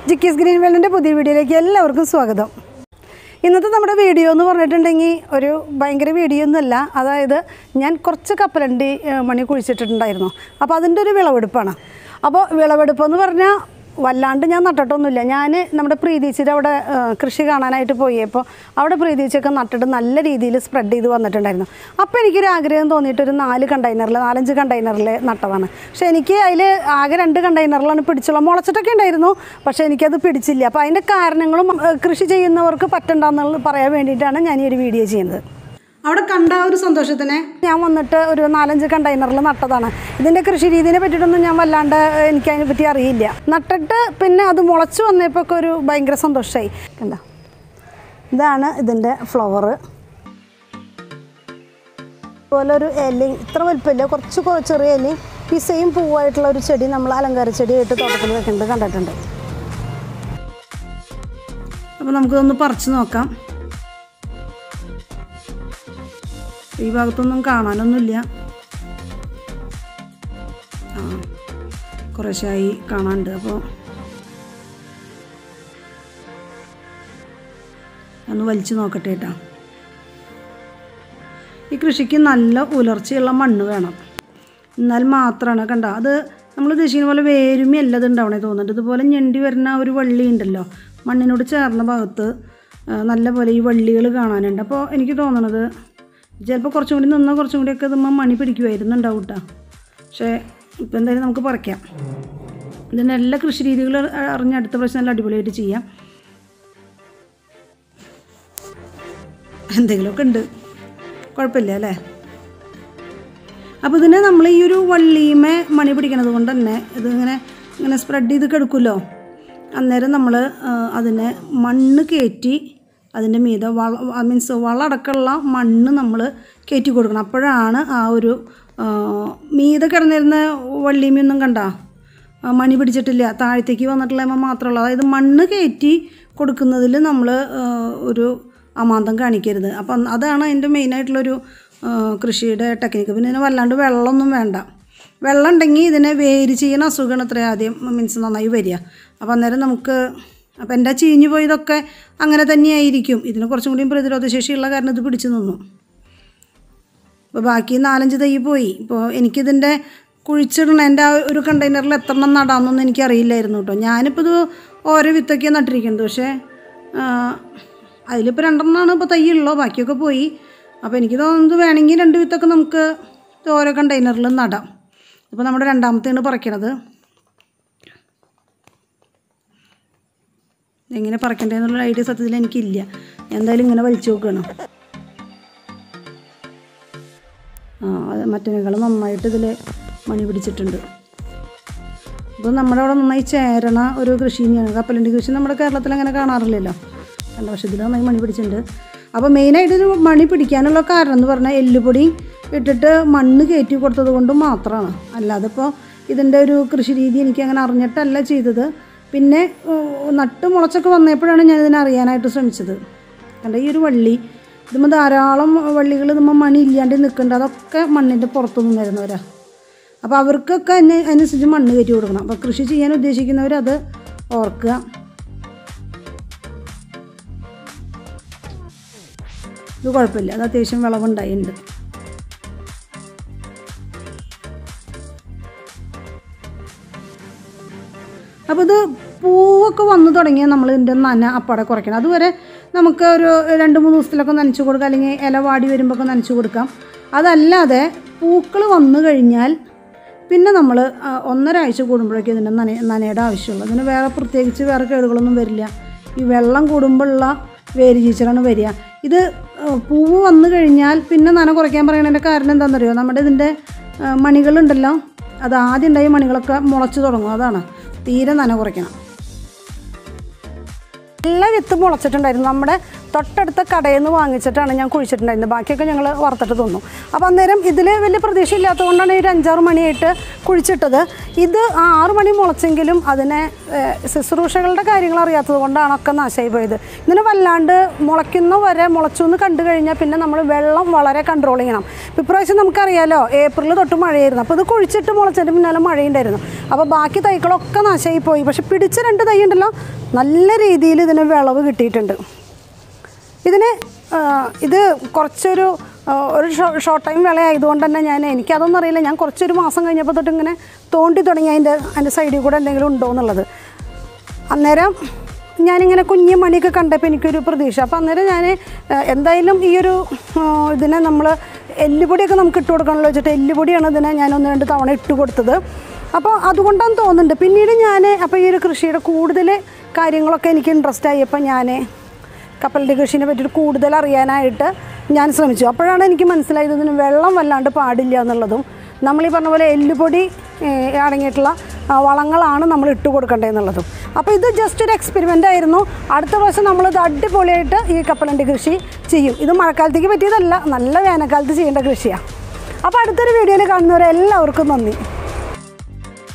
ജിക്കീസ് green വേൾഡിൻ്റെ പുതിയ വീഡിയോയിലേക്ക് എല്ലാവർക്കും സ്വാഗതം ഇന്നത്തെ നമ്മുടെ വീഡിയോ എന്ന് പറഞ്ഞിട്ടുണ്ടെങ്കിൽ ഒരു ഭയങ്കര വീഡിയോ ഒന്നുമല്ല അതായത് ഞാൻ കുറച്ച് കപ്പലണ്ടി ഏഹ്, മണി കുഴിച്ചിട്ടുണ്ടായിരുന്നു അപ്പോൾ അതിൻ്റെ ഒരു വിളവെടുപ്പാണ് അപ്പോൾ വിളവെടുപ്പ് എന്ന് പറഞ്ഞാൽ വല്ലാണ്ട് ഞാൻ നട്ടിട്ടൊന്നുമില്ല ഞാൻ നമ്മുടെ പ്രീതീച്ചിയുടെ അവിടെ ഏഹ്, കൃഷി കാണാനായിട്ട് പോയപ്പോൾ അവിടെ പ്രീതീച്ചൊക്കെ നട്ടിട്ട് നല്ല രീതിയിൽ സ്പ്രെഡ് ചെയ്ത് വന്നിട്ടുണ്ടായിരുന്നു അപ്പോൾ എനിക്കൊരു ആഗ്രഹം തോന്നിയിട്ട് ഒരു നാല് കണ്ടെയ്നറിൽ നാലഞ്ച് കണ്ടെയ്നറിൽ നട്ടതാണ് പക്ഷേ എനിക്ക് അതിൽ ആകെ രണ്ട് കണ്ടെയ്നറിലാണ് പിടിച്ചുള്ള മുളച്ചിട്ടൊക്കെ ഉണ്ടായിരുന്നു പക്ഷേ എനിക്കത് പിടിച്ചില്ല അപ്പോൾ അതിൻ്റെ കാരണങ്ങളും ഏഹ്, കൃഷി ചെയ്യുന്നവർക്ക് പറ്റണ്ടെന്നുള്ളത് പറയാൻ വേണ്ടിയിട്ടാണ് ഞാൻ ഈ ഒരു വീഡിയോ ചെയ്യുന്നത് അവിടെ കണ്ട ആ ഒരു സന്തോഷത്തിന് ഞാൻ വന്നിട്ട് ഒരു നാലഞ്ച് കണ്ടെയ്നറിൽ നട്ടതാണ് ഇതിൻ്റെ കൃഷി രീതിയെ പറ്റിയിട്ടൊന്നും ഞാൻ വല്ലാണ്ട് ഏഹ്, എനിക്ക് അതിനെ പറ്റി അറിയില്ല നട്ടിട്ട് പിന്നെ അത് മുളച്ച് വന്നപ്പോൾ ഒക്കെ ഒരു ഭയങ്കര സന്തോഷമായി കണ്ട ഇതാണ് ഇതിൻ്റെ ഫ്ലവർ അതുപോലെ ഒരു ഇലയും ഇത്ര വലുപ്പമില്ല കുറച്ച് കൊ- ചെറിയ ഇലയും ഈ സെയിം പൂവായിട്ടുള്ള ഒരു ചെടി നമ്മൾ അലങ്കാര ചെടിയായിട്ട് തോട്ടത്തിൽ വെക്കുന്നത് കണ്ടിട്ടുണ്ട് അപ്പോൾ നമുക്കിതൊന്ന് പറിച്ച് നോക്കാം ഈ ഭാഗത്തൊന്നും കാണാനൊന്നുമില്ല ആ കുറേശ്ശായി കാണാനുണ്ട് അപ്പോൾ ഒന്ന് വലിച്ചു നോക്കട്ടെ കേട്ടോ ഈ കൃഷിക്ക് നല്ല ഉലർച്ചയുള്ള മണ്ണ് വേണം എന്നാൽ മാത്രമാണ് കണ്ട അത് നമ്മൾ ഉദ്ദേശിക്കുന്ന പോലെ വേരുമി അല്ല ഇത് ഉണ്ടാവണേ തോന്നുന്നുണ്ട് ഇതുപോലെ ഞെണ്ടി വരുന്ന ഒരു വള്ളി ഉണ്ടല്ലോ മണ്ണിനോട് ചേർന്ന ഭാഗത്ത് ആ, നല്ല പോലെ ഈ വള്ളികൾ കാണാനുണ്ട് അപ്പോൾ എനിക്ക് തോന്നണത് ചിലപ്പോൾ കുറച്ചും കൂടി നിന്നാൽ കുറച്ചും കൂടിയൊക്കെ ഇതുമ്പോൾ മണി പിടിക്കുമായിരുന്നുണ്ടാവും കേട്ടോ പക്ഷേ ഇപ്പം എന്തായാലും നമുക്ക് പറിക്കാം ഇതിൻ്റെ എല്ലാ കൃഷി രീതികൾ അറിഞ്ഞ് അടുത്ത പ്രാവശ്യം നല്ല അടിപൊളിയായിട്ട് ചെയ്യാം എന്തെങ്കിലുമൊക്കെ ഉണ്ട് കുഴപ്പമില്ല അല്ലേ അപ്പോൾ ഇതിനെ നമ്മൾ ഈ ഒരു വള്ളിയുമേ മണി പിടിക്കണത് കൊണ്ട് തന്നെ ഇതിങ്ങനെ ഇങ്ങനെ സ്പ്രെഡ് ചെയ്ത് കിടക്കുമല്ലോ അന്നേരം നമ്മൾ അതിനെ മണ്ണ് കയറ്റി അതിൻ്റെ മീതെ വള മീൻസ് വളടക്കമുള്ള മണ്ണ് നമ്മൾ കയറ്റി കൊടുക്കണം അപ്പോഴാണ് ആ ഒരു ആ, മീതെ കിടന്നിരുന്ന വള്ളിമയൊന്നും കണ്ട മണി പിടിച്ചിട്ടില്ല താഴത്തേക്ക് വന്നിട്ടുള്ള മാത്രമുള്ള അതായത് മണ്ണ് കയറ്റി കൊടുക്കുന്നതിൽ നമ്മൾ ഒരു അമാന്തം കാണിക്കരുത് അപ്പം അതാണ് അതിൻ്റെ മെയിനായിട്ടുള്ളൊരു ആ, കൃഷിയുടെ ടെക്നിക്ക് പിന്നെ ഇതിന് വല്ലാണ്ട് വെള്ളമൊന്നും വേണ്ട വെള്ളം ഉണ്ടെങ്കിൽ ഇതിനെ വേര് ചെയ്യുന്ന അസുഖമാണ് അത്ര ആദ്യം മീൻസ് നന്നായി വരിക അപ്പോൾ അന്നേരം നമുക്ക് അപ്പോൾ എൻ്റെ ചീഞ്ഞു പോയതൊക്കെ അങ്ങനെ തന്നെയായിരിക്കും ഇതിന് കുറച്ചും കൂടിയും പ്രതിരോധശേഷിയുള്ള കാരണം ഇത് പിടിച്ചു നിന്നു അപ്പോൾ ബാക്കി നാലഞ്ച് തൈ പോയി ഇപ്പോൾ എനിക്കിതിൻ്റെ കുഴിച്ചിടണേൻ്റെ ആ ഒരു കണ്ടെയ്നറിൽ എത്ര എണ്ണം നടാമെന്നൊന്നും എനിക്കറിയില്ലായിരുന്നു കേട്ടോ ഞാനിപ്പോൾ ഇത് ഓരോ വിത്തൊക്കെ നട്ടിരിക്കുന്നത് പക്ഷേ അതിലിപ്പോൾ രണ്ടെണ്ണമാണ് ഇപ്പോൾ തൈ ഉള്ളൂ ബാക്കിയൊക്കെ പോയി അപ്പോൾ എനിക്ക് തോന്നുന്നത് വേണമെങ്കിൽ രണ്ട് വിത്തൊക്കെ നമുക്ക് ഇത് ഓരോ കണ്ടെയ്നറിൽ നടാം ഇപ്പോൾ നമ്മുടെ രണ്ടാമത്തെയാണ് പറിക്കണത് എങ്ങനെ പറിക്കണ്ടേന്നുള്ള ഐഡിയ സത്യത്തിൽ എനിക്കില്ല എന്തായാലും ഇങ്ങനെ വലിച്ചു നോക്കണം ആ അത് മറ്റേനേക്കാളും നന്നായിട്ട് ഇതിൽ മണി പിടിച്ചിട്ടുണ്ട് അപ്പോൾ നമ്മുടെ അവിടെ നന്നായി ചേരണ ഒരു കൃഷി തന്നെയാണ് കപ്പലണ്ടി കൃഷി നമ്മുടെ കേരളത്തിൽ അങ്ങനെ കാണാറില്ലല്ലോ രണ്ട് വർഷത്തിൽ നന്നായി മണി പിടിച്ചിട്ടുണ്ട് അപ്പോൾ മെയിനായിട്ട് ഇത് മണി പിടിക്കാനുള്ള കാരണം എന്ന് പറഞ്ഞാൽ എല്ലുപൊടി ഇട്ടിട്ട് മണ്ണ് കയറ്റി കൊടുത്തത് കൊണ്ട് മാത്രമാണ് അല്ലാതെ ഇപ്പോൾ ഇതിൻ്റെ ഒരു കൃഷി രീതി എനിക്ക് അങ്ങനെ അറിഞ്ഞിട്ടല്ല ചെയ്തത് പിന്നെ ഏഹ്, നട്ട് മുളച്ചൊക്കെ വന്നപ്പോഴാണ് ഞാൻ ഇതിനെ അറിയാനായിട്ട് ശ്രമിച്ചത് കണ്ട ഈ ഒരു വള്ളി ഇതുമ്പോൾ ധാരാളം വള്ളികൾ ഇതുമ്പോൾ മണി ഇല്ലാണ്ട് നിൽക്കുന്നുണ്ട് അതൊക്കെ മണ്ണിൻ്റെ പുറത്തു നിന്ന് വരുന്നവരാ അപ്പോൾ അവർക്കൊക്കെ അതിന് അതിനനുസരിച്ച് മണ്ണ് കയറ്റി കൊടുക്കണം അപ്പോൾ കൃഷി ചെയ്യാൻ ഉദ്ദേശിക്കുന്നവർ അത് ഓർക്കുക ഇത് കുഴപ്പമില്ല അത് അത്യാവശ്യം വിളവുണ്ടായിട്ടുണ്ട് അപ്പോൾ ഇത് പൂവൊക്കെ വന്നു തുടങ്ങിയാൽ നമ്മൾ ഇതിൻ്റെ നന അപ്പാടെ കുറയ്ക്കണം അതുവരെ നമുക്ക് ഒരു രണ്ട് മൂന്ന് ദിവസത്തിലൊക്കെ നനച്ച് കൊടുക്കാം അല്ലെങ്കിൽ ഇല വാടി വരുമ്പോൾ ഒക്കെ നനച്ച് കൊടുക്കാം അതല്ലാതെ പൂക്കൾ വന്നു കഴിഞ്ഞാൽ പിന്നെ നമ്മൾ ഒന്നര ആഴ്ച കൂടുമ്പോഴേക്കും ഇതിൻ്റെ നന നനയുടെ ആവശ്യമുള്ളൂ ഇതിന് വേറെ പ്രത്യേകിച്ച് വേറെ കേടുകളൊന്നും വരില്ല ഈ വെള്ളം കൂടുമ്പോഴുള്ള വേര് ചീച്ചലാണ് വരിക ഇത് ആ, പൂവ് വന്നു കഴിഞ്ഞാൽ പിന്നെ നന കുറയ്ക്കാൻ പറയുന്നതിൻ്റെ കാരണം എന്താണെന്നറിയോ നമ്മുടെ ഇതിൻ്റെ ആ, മണികളുണ്ടല്ലോ അത് ആദ്യം ഉണ്ടായ മണികളൊക്കെ മുളച്ച് തുടങ്ങും അതാണ് തീരെ നന കുറയ്ക്കണം എല്ലാ വിത്ത് മുളച്ചിട്ടുണ്ടായിരുന്നു നമ്മുടെ തൊട്ടടുത്ത കടയിൽ നിന്ന് വാങ്ങിച്ചിട്ടാണ് ഞാൻ കുഴിച്ചിട്ടുണ്ടായിരുന്നത് ബാക്കിയൊക്കെ ഞങ്ങൾ വറുത്തിട്ട് തിന്നു അപ്പോൾ അന്നേരം ഇതിൽ വലിയ പ്രതീക്ഷ ഇല്ലാത്തതുകൊണ്ടാണ് ഈ ഒരു അഞ്ചാറ് മണിയായിട്ട് കുഴിച്ചിട്ടത് ഇത് ആ ആറ് മണി മുളച്ചെങ്കിലും അതിനെ ഏഹ്, ശുശ്രൂഷകളുടെ കാര്യങ്ങൾ അറിയാത്തത് കൊണ്ടാണ് ഒക്കെ നാശമായി പോയത് ഇതിന് വല്ലാണ്ട് മുളയ്ക്കുന്ന വരെ മുളച്ചു എന്ന് കണ്ടു കഴിഞ്ഞാൽ പിന്നെ നമ്മൾ വെള്ളം വളരെ കൺട്രോൾ ചെയ്യണം ഇപ്പം ഇപ്രാവശ്യം നമുക്കറിയാലോ ഏപ്രിൽ തൊട്ട് മഴയായിരുന്നു അപ്പോൾ ഇത് കുഴിച്ചിട്ട് മുളച്ചതിന് പിന്നാലെ മഴയുണ്ടായിരുന്നു അപ്പോൾ ബാക്കി തൈകളൊക്കെ നാശമായി പോയി പക്ഷെ പിടിച്ച രണ്ട് തൈ ഉണ്ടല്ലോ നല്ല രീതിയിൽ ഇതിന് വിളവ് കിട്ടിയിട്ടുണ്ട് ഇതിന് ആ, ഇത് കുറച്ചൊരു ആ, ഒരു ഷോർട്ട് ടൈം വിളയായതുകൊണ്ട് തന്നെ ഞാൻ എനിക്കതൊന്നും അറിയില്ല ഞാൻ കുറച്ചൊരു മാസം കഴിഞ്ഞപ്പോൾ തൊട്ട് ഇങ്ങനെ തോണ്ടി തുടങ്ങി അതിൻ്റെ അതിൻ്റെ സൈഡിൽ കൂടെ എന്തെങ്കിലും ഉണ്ടോ എന്നുള്ളത് അന്നേരം ഞാനിങ്ങനെ കുഞ്ഞു മണിയൊക്കെ കണ്ടപ്പോൾ എനിക്കൊരു പ്രതീക്ഷ അപ്പോൾ അന്നേരം ഞാൻ എന്തായാലും ഈ ഒരു ആ, ഇതിനെ നമ്മൾ എല്ലുപൊടിയൊക്കെ നമുക്ക് ഇട്ട് കൊടുക്കണമല്ലോ വെച്ചിട്ട് എല്ലുപൊടിയാണ് ഇതിനെ ഞാൻ ഒന്ന് രണ്ട് തവണ ഇട്ട് കൊടുത്തത് അപ്പോൾ അതുകൊണ്ടാണ് തോന്നുന്നുണ്ട് പിന്നീട് ഞാൻ അപ്പോൾ ഈ ഒരു കൃഷിയുടെ കൂടുതൽ കാര്യങ്ങളൊക്കെ എനിക്ക് ഇൻട്രസ്റ്റ് ആയപ്പോൾ ഞാൻ കപ്പലിൻ്റെ കൃഷിനെ പറ്റിയിട്ട് കൂടുതൽ അറിയാനായിട്ട് ഞാൻ ശ്രമിച്ചു അപ്പോഴാണ് എനിക്ക് മനസ്സിലായത് ഇതിന് വെള്ളം വല്ലാണ്ട് പാടില്ല എന്നുള്ളതും നമ്മൾ ഈ പറഞ്ഞ പോലെ എല്ലുപൊടി ഏഹ്, അടങ്ങിയിട്ടുള്ള ആ, വളങ്ങളാണ് നമ്മൾ ഇട്ട് കൊടുക്കേണ്ടതെന്നുള്ളതും അപ്പോൾ ഇത് ജസ്റ്റ് ഒരു എക്സ്പെരിമെൻ്റ് ആയിരുന്നു അടുത്ത പ്രാവശ്യം നമ്മളിത് അടിപൊളിയായിട്ട് ഈ കപ്പലണ്ടി കൃഷി ചെയ്യും ഇത് മഴക്കാലത്തേക്ക് പറ്റിയതല്ല നല്ല വേനൽക്കാലത്ത് ചെയ്യേണ്ട കൃഷിയാണ് അപ്പോൾ അടുത്തൊരു വീഡിയോയിൽ കാണുന്നവരെ എല്ലാവർക്കും നന്ദി